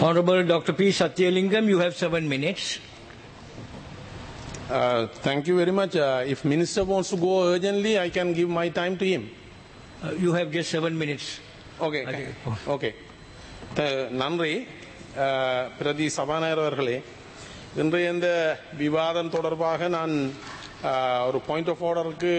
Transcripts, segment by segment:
Honorable Dr. P. Satyalingam, you have seven minutes. Uh, thank you very much. Uh, if minister wants to go urgently, I can give my time to him. Uh, you have just seven minutes. Okay Okay. Okay த- நன்றி ah, பிரதி சபாநாயகர் அவர்களே இன்றைய இந்த விவாதம் தொடர்பாக நான் அஹ், ஒரு பாயிண்ட் ஆஃப் ஆர்டருக்கு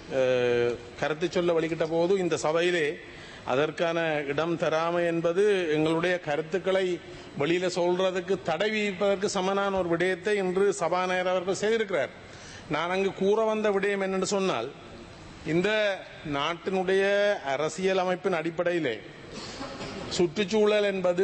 கருத்து சொல்ல வழிகிட்ட போது இந்த சபையிலே அதற்கான இடம் தராமை என்பது எங்களுடைய கருத்துக்களை வெளியில சொல்றதுக்கு தடை விதிப்பதற்கு சமனான ஒரு விடயத்தை இன்று சபாநாயகர் அவர்கள் செய்திருக்கிறார் நான் அங்கு கூற வந்த விடயம் என்னென்று சொன்னால் இந்த நாட்டினுடைய அரசியல் அமைப்பின் அடிப்படையிலே சுற்றுச்சூழல் என்பது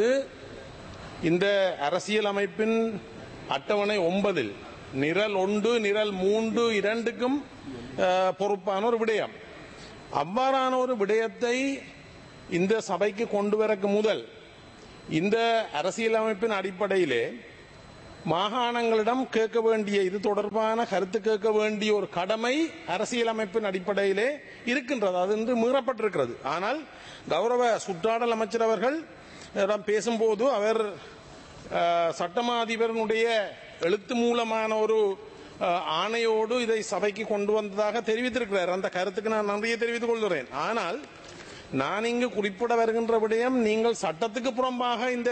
இந்த அரசியல் அமைப்பின் அட்டவணை ஒன்பதில் நிரல் ஒன்று நிரல் மூன்று இரண்டுக்கும் அஹ், பொறுப்பான ஒரு விடயம் அவ்வாறான ஒரு விடயத்தை இந்த சபைக்கு கொண்டு வரக்கு முதல் இந்த அரசியலமைப்பின் அடிப்படையிலே மாகாணங்களிடம் கேட்க வேண்டிய இது தொடர்பான கருத்து கேட்க வேண்டிய ஒரு கடமை அரசியலமைப்பின் அடிப்படையிலே இருக்கின்றது அது இன்று மீறப்பட்டிருக்கிறது ஆனால் கௌரவ சுற்றாடல் அமைச்சர் அவர்கள் இடம் பேசும்போது அவர் அஹ், சட்டமா அதிபரனுடைய எழுத்து மூலமான ஒரு அஹ், ஆணையோடு இதை சபைக்கு கொண்டு வந்ததாக தெரிவித்திருக்கிறார் அந்த கருத்துக்கு நான் நன்றியை தெரிவித்துக் கொள்கிறேன் ஆனால் நான் இங்கு குறிப்பிட வருகின்ற விடயம் நீங்கள் சட்டத்துக்கு புறம்பாக இந்த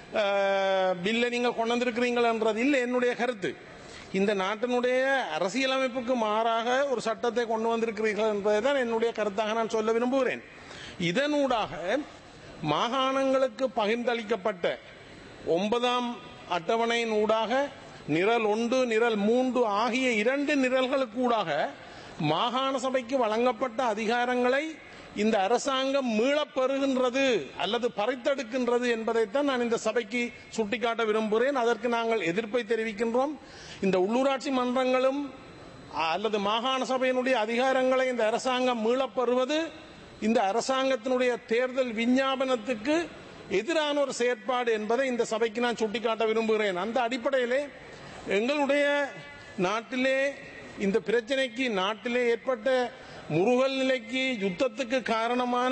அஹ், பில்லை நீங்கள் கொண்டு வந்திருக்கிறீர்கள் என்றது இல்லை என்னுடைய கருத்து இந்த நாட்டினுடைய அரசியலமைப்புக்கு மாறாக ஒரு சட்டத்தை கொண்டு வந்திருக்கிறீர்கள் என்பதுதான் என்னுடைய கருத்தாக நான் சொல்ல விரும்புகிறேன் இதனூடாக மாகாணங்களுக்கு பகிர்ந்தளிக்கப்பட்ட ஒன்பதாம் அட்டவணையின் ஊடாக நிரல் ஒன்று நிரல் மூன்று ஆகிய இரண்டு நிரல்களுக்கூடாக மாகாண சபைக்கு வழங்கப்பட்ட அதிகாரங்களை இந்த அரசாங்கம் மீளப் பெறுகின்றது அல்லது பறித்தெடுக்கின்றது என்பதைத்தான் நான் இந்த சபைக்கு சுட்டிக்காட்ட விரும்புகிறேன் அதற்கு நாங்கள் எதிர்ப்பை தெரிவிக்கின்றோம் இந்த உள்ளூராட்சி மன்றங்களும் அல்லது மாகாண சபையினுடைய அதிகாரங்களை இந்த அரசாங்கம் மீளப் பெறுவது இந்த அரசாங்கத்தினுடைய தேர்தல் விஞ்ஞாபனத்துக்கு எதிரான ஒரு செயற்பாடு என்பதை இந்த சபைக்கு நான் சுட்டிக்காட்ட விரும்புகிறேன் அந்த அடிப்படையிலே எங்களுடைய நாட்டிலே இந்த பிரச்சனைக்கு நாட்டிலே ஏற்பட்ட முருகல் நிலைக்கு யுத்தத்துக்கு காரணமான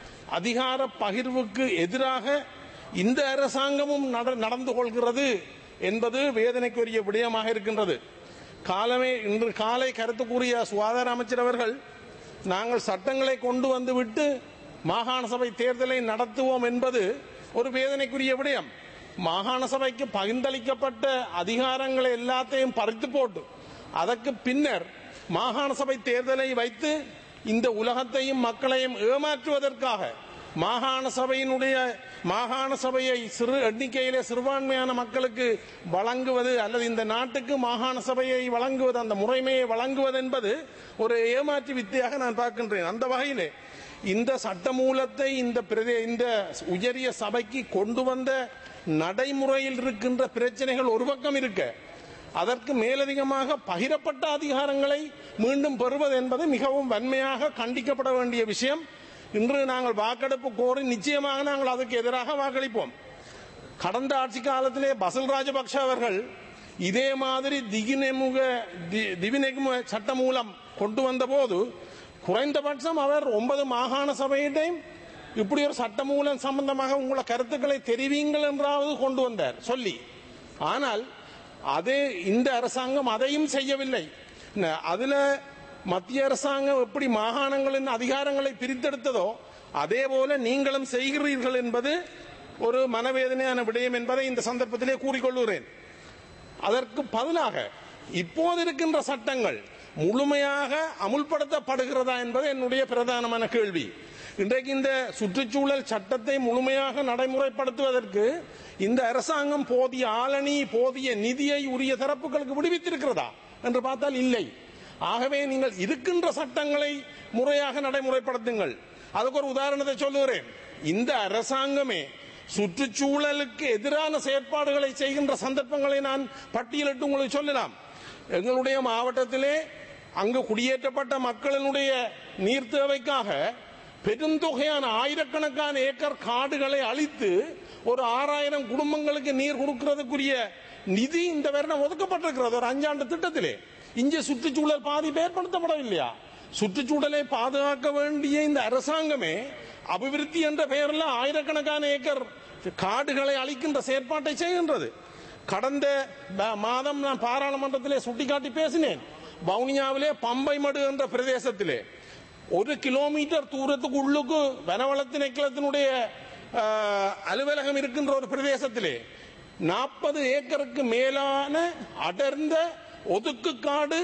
அதிகார பகிர்வுக்கு எதிராக இந்த அரசாங்கமும் நட- நடந்து கொள்கிறது என்பது வேதனைக்குரிய விடயமாக இருக்கின்றது காலமே இன்று காலை கருத்து கூறிய சுகாதார அமைச்சர் அவர்கள் நாங்கள் சட்டங்களை கொண்டு வந்து விட்டு மாகாண சபை தேர்தலை நடத்துவோம் என்பது ஒரு வேதனைக்குரிய விடயம் மாகாண சபைக்கு பகிர்ந்தளிக்கப்பட்ட அதிகாரங்களை எல்லாத்தையும் பறித்து போட்டு அதற்கு பின்னர் மாகாண சபை தேர்தலை வைத்து இந்த உலகத்தையும் மக்களையும் ஏமாற்றுவதற்காக மாகாண சபையினுடைய மாகாண சபையை சிறு எண்ணிக்கையிலே சிறுபான்மையான மக்களுக்கு வழங்குவது அல்லது இந்த நாட்டுக்கு மாகாண சபையை வழங்குவது அந்த முறைமையை வழங்குவது என்பது ஒரு ஏமாற்று வித்தையாக நான் பார்க்கின்றேன் அந்த வகையிலே இந்த சட்டமூலத்தை இந்த பிரதே இந்த உயரிய சபைக்கு கொண்டு வந்த நடைமுறையில் இருக்கின்ற பிரச்சனைகள் ஒரு பக்கம் இருக்க அதற்கு மேலதிகமாக பகிரப்பட்ட அதிகாரங்களை மீண்டும் பெறுவது என்பது மிகவும் வன்மையாக கண்டிக்கப்பட வேண்டிய விஷயம் இன்று நாங்கள் வாக்கெடுப்பு கோரி நிச்சயமாக நாங்கள் அதுக்கு எதிராக வாக்களிப்போம் கடந்த ஆட்சி காலத்திலே பசல் ராஜபக்ஷ அவர்கள் இதே மாதிரி திகினெமுக தி- திவிநெகும சட்டம் மூலம் கொண்டு வந்த போது குறைந்தபட்சம் அவர் ஒன்பது மாகாண சபையிட்டையும் இப்படி ஒரு சட்டம் மூலம் சம்பந்தமாக உங்களை கருத்துக்களை தெரிவிங்கள் என்றாவது கொண்டு வந்தார் சொல்லி ஆனால் அதே இந்த அரசாங்கம் அதையும் செய்யவில்லை ந- அதுல மத்திய அரசாங்கம் எப்படி மாகாணங்களின் அதிகாரங்களை பிரித்தெடுத்ததோ அதே போல நீங்களும் செய்கிறீர்கள் என்பது ஒரு மனவேதனையான விடயம் என்பதை இந்த சந்தர்ப்பத்திலே கூறிக்கொள்கிறேன் அதற்கு பதிலாக இப்போது இருக்கின்ற சட்டங்கள் முழுமையாக அமுல்படுத்தப்படுகிறதா என்பது என்னுடைய பிரதானமான கேள்வி இன்றைக்கு இந்த சுற்றுச்சூழல் சட்டத்தை முழுமையாக நடைமுறைப்படுத்துவதற்கு இந்த அரசாங்கம் போதிய ஆளணி போதிய நிதியை உரிய தரப்புகளுக்கு விடுவித்திருக்கிறதா என்று பார்த்தால் இல்லை ஆகவே நீங்கள் இருக்கின்ற சட்டங்களை முறையாக நடைமுறைப்படுத்துங்கள் அதுக்கு ஒரு உதாரணத்தை சொல்லுகிறேன் இந்த அரசாங்கமே சுற்றுச்சூழலுக்கு எதிரான செயற்பாடுகளை செய்கின்ற சந்தர்ப்பங்களை நான் பட்டியலிட்டு உங்களுக்கு சொல்லலாம் எங்களுடைய மாவட்டத்திலே அங்கு குடியேற்றப்பட்ட மக்களினுடைய நீர் தேவைக்காக பெருந்தொகையான ஆயிரக்கணக்கான ஏக்கர் காடுகளை அழித்து ஒரு ஆறாயிரம் குடும்பங்களுக்கு நீர் கொடுக்கிறதுக்குரிய நிதி இந்த வருடம் ஒதுக்கப்பட்டிருக்கிறது ஒரு அஞ்சாண்டு திட்டத்திலே இங்கே சுற்றுச்சூழல் பாதிப்பு ஏற்படுத்தப்படவில்லையா சுற்றுச்சூழலை பாதுகாக்க வேண்டிய இந்த அரசாங்கமே அபிவிருத்தி என்ற பெயரில் ஆயிரக்கணக்கான ஏக்கர் காடுகளை அழிக்கின்ற செயற்பாட்டை செய்கின்றது கடந்த ப- மாதம் நான் பாராளுமன்றத்திலே சுட்டிக்காட்டி பேசினேன் வவுனியாவிலே பம்பை மடு என்ற பிரதேசத்திலே ஒரு கிலோமீட்டர் தூரத்துக்கு உள்ளுக்கு வனவள திணைக்களத்தினுடைய ஆஹ், அலுவலகம் இருக்கின்ற ஒரு பிரதேசத்திலே நாற்பது ஏக்கருக்கு மேலான அடர்ந்த ஒதுக்கு காடு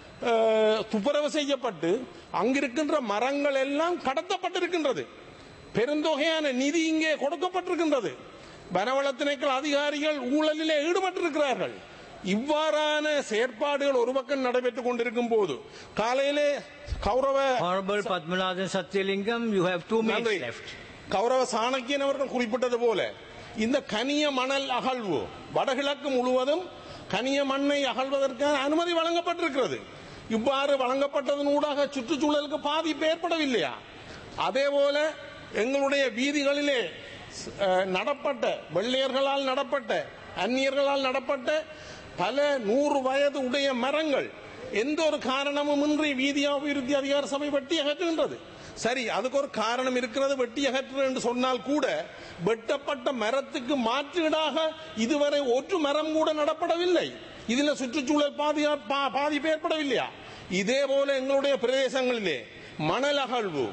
ஆஹ், துப்புரவு செய்யப்பட்டு அங்கிருக்கின்ற மரங்கள் எல்லாம் கடத்தப்பட்டிருக்கின்றது பெருந்தொகையான நிதி இங்கே கொடுக்கப்பட்டிருக்கின்றது வனவள திணைக்கள அதிகாரிகள் ஊழலிலே ஈடுபட்டிருக்கிறார்கள் இவ்வாறான செயற்பாடுகள் ஒரு பக்கம் நடைபெற்றுக் கொண்டிருக்கும் போது காலையிலே கௌரவ Honorable Padmanathan Satyalingam, you have two நன்றி minutes left. கௌரவ சாணக்கியன் அவர்கள் குறிப்பிட்டது போல இந்த கனிய மணல் அகழ்வு வடகிழக்கு முழுவதும் கனிய மண்ணை அகழ்வதற்கான அனுமதி வழங்கப்பட்டிருக்கிறது இவ்வாறு வழங்கப்பட்டதன் ஊடாக சுற்றுச்சூழலுக்கு பாதிப்பு ஏற்படவில்லையா அதே போல எங்களுடைய வீதிகளிலே அஹ், நடப்பட்ட வெள்ளையர்களால் நடப்பட்ட அந்நியர்களால் நடப்பட்ட பல நூறு வயது உடைய மரங்கள் எந்த ஒரு காரணமும் இன்றி வீதி அபிவிருத்தி அதிகார சபை வெட்டி அகற்றுகின்றது சரி அதுக்கு ஒரு காரணம் இருக்கிறது வெட்டி அகற்று என்று சொன்னால் கூட வெட்டப்பட்ட மரத்துக்கு மாற்றீடாக இதுவரை ஒரு மரம் கூட நடப்படவில்லை இதுல சுற்றுச்சூழல் பாதியா பா- பாதிப்பு ஏற்படவில்லையா இதே போல எங்களுடைய பிரதேசங்களிலே மணல் அகழ்வு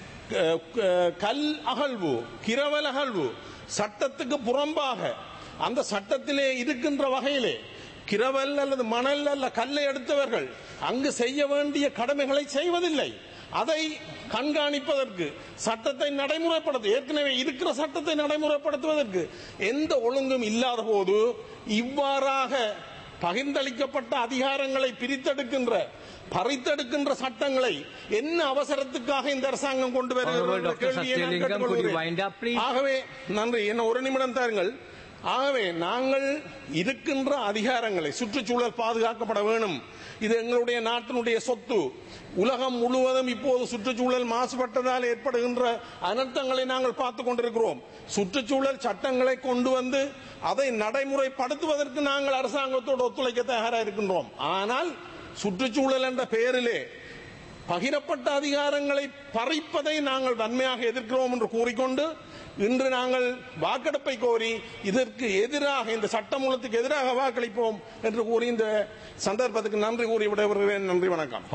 க- க- கல் அகழ்வு கிரவல் அகழ்வு சட்டத்துக்கு புறம்பாக அந்த சட்டத்திலே இருக்கின்ற வகையிலே கிரவல் அல்லது மணல் அல்ல கல்லை எடுத்தவர்கள் அங்கு செய்ய வேண்டிய கடமைகளை செய்வதில்லை அதை கண்காணிப்பதற்கு சட்டத்தை நடைமுறைப்படுத்த ஏற்கனவே இருக்கிற சட்டத்தை நடைமுறைப்படுத்துவதற்கு எந்த ஒழுங்கும் இல்லாத போது இவ்வாறாக பகிர்ந்தளிக்கப்பட்ட அதிகாரங்களை பிரித்தெடுக்கின்ற பறித்தெடுக்கின்ற சட்டங்களை என்ன அவசரத்துக்காக இந்த அரசாங்கம் கொண்டு வருகிறது Honorable என்ற Dr. கேள்வியை நான் Satyalingam, could you கேட்டுக்கொள்கிறேன். wind up, please? ஆகவே நன்றி என்ன ஒரு நிமிடம் தாருங்கள் ஆகவே நாங்கள் இருக்கின்ற அதிகாரங்களை சுற்றுச்சூழல் பாதுகாக்கப்பட வேணும் இது எங்களுடைய நாட்டினுடைய சொத்து உலகம் முழுவதும் இப்போது சுற்றுச்சூழல் மாசுபட்டதால் ஏற்படுகின்ற அனர்த்தங்களை நாங்கள் பார்த்து கொண்டிருக்கிறோம் சுற்றுச்சூழல் சட்டங்களை கொண்டு வந்து அதை நடைமுறைப்படுத்துவதற்கு நாங்கள் அரசாங்கத்தோடு ஒத்துழைக்க தயாராக இருக்கின்றோம் ஆனால் சுற்றுச்சூழல் என்ற பெயரிலே பகிரப்பட்ட அதிகாரங்களை பறிப்பதை நாங்கள் வன்மையாக எதிர்க்கிறோம் என்று கூறிக்கொண்டு இன்று நாங்கள் வாக்கெடுப்பை கோரி இதற்கு எதிராக இந்த சட்டமூலத்துக்கு எதிராக வாக்களிப்போம் என்று கூறி இந்த சந்தர்ப்பத்துக்கு நன்றி கூறி விடைபெறுகிறேன் நன்றி வணக்கம்